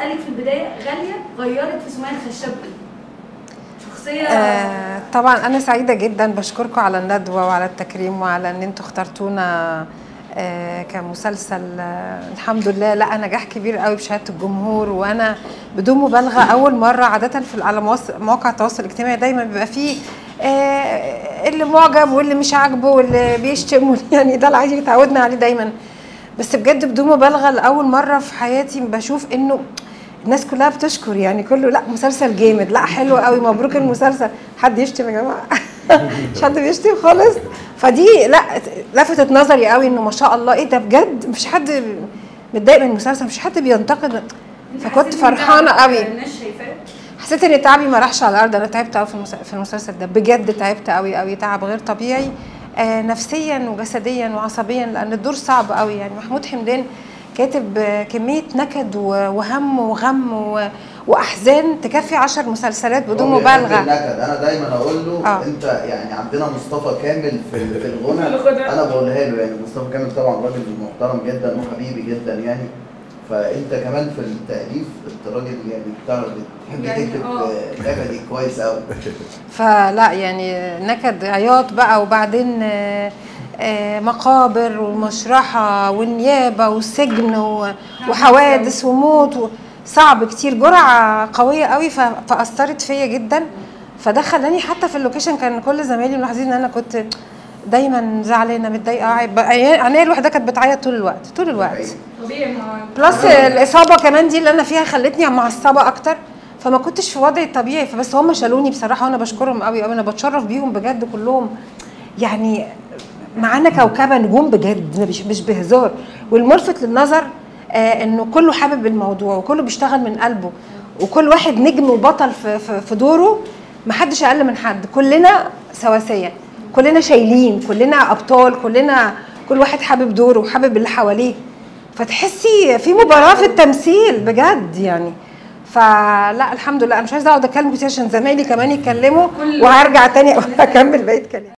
اسالك في البدايه غاليه غيرت في سمية الخشاب ايه؟ شخصيه آه طبعا انا سعيده جدا بشكركم على الندوه وعلى التكريم وعلى ان انتوا اخترتونا آه كمسلسل آه الحمد لله لا نجاح كبير قوي بشهاده الجمهور وانا بدون مبالغه اول مره عاده في على مواص- مواقع التواصل الاجتماعي دايما بيبقى فيه آه اللي معجب واللي مش عاجبه واللي بيشتم واللي- يعني ده العادي اتعودنا عليه دايما بس بجد بدون مبالغه لاول مره في حياتي بشوف انه الناس كلها بتشكر يعني كله لا مسلسل جامد لا حلو قوي مبروك المسلسل حد يشتم يا جماعه مش حد بيشتم خالص فدي لا لفتت نظري قوي انه ما شاء الله ايه ده بجد مفيش حد متضايق من المسلسل مفيش حد بينتقد انت فكنت حسيتي إن فرحانه ده قوي الناس شايفاه حسيت ان تعبي ما راحش على الارض انا تعبت قوي في المس- في المسلسل ده بجد تعبت قوي قوي تعب غير طبيعي آه نفسيا وجسديا وعصبيا لان الدور صعب قوي يعني محمود حمدان كاتب آه، كميه نكد و- وهم وغم و- واحزان تكفي عشر مسلسلات بدون هو بيحب مبالغه النكد انا دايما اقول له آه. انت يعني عندنا مصطفى كامل في في الغنى الغنى. انا بقولها له يعني مصطفى كامل طبعا راجل محترم جدا وحبيبي جدا يعني فانت كمان في التاليف انت راجل يعني بتعرف بتحب يعني تكتب آه. آه، نكدي كويس قوي فلا يعني نكد عياط بقى وبعدين آه، آه، مقابر والمشرحة والنيابة والسجن و- وحوادث وموت و- صعب كتير جرعة قوية قوي ف- فأثرت فيا جدا فده خلاني حتى في اللوكيشن كان كل زمايلي ملاحظين ان انا كنت دايما زعلانه متضايقه عيب- عينيا الواحده كانت بتعيط طول الوقت طول الوقت طبيعي ما بلس الاصابه كمان دي اللي انا فيها خلتني معصبه اكتر فما كنتش في وضعي الطبيعي فبس هم شالوني بصراحه وانا بشكرهم قوي قوي انا بتشرف بيهم بجد كلهم يعني معانا كوكبه نجوم بجد مش مش بهزار والملفت للنظر آه انه كله حابب الموضوع وكله بيشتغل من قلبه وكل واحد نجم وبطل في, في, في دوره محدش اقل من حد كلنا سواسيه كلنا شايلين كلنا ابطال كلنا كل واحد حابب دوره وحابب اللي حواليه فتحسي في مباراه في التمثيل بجد يعني فلا الحمد لله انا مش عايزه اقعد اتكلم كتير عشان زمايلي كمان يتكلموا كل- وهرجع تاني اكمل بقيه كلامي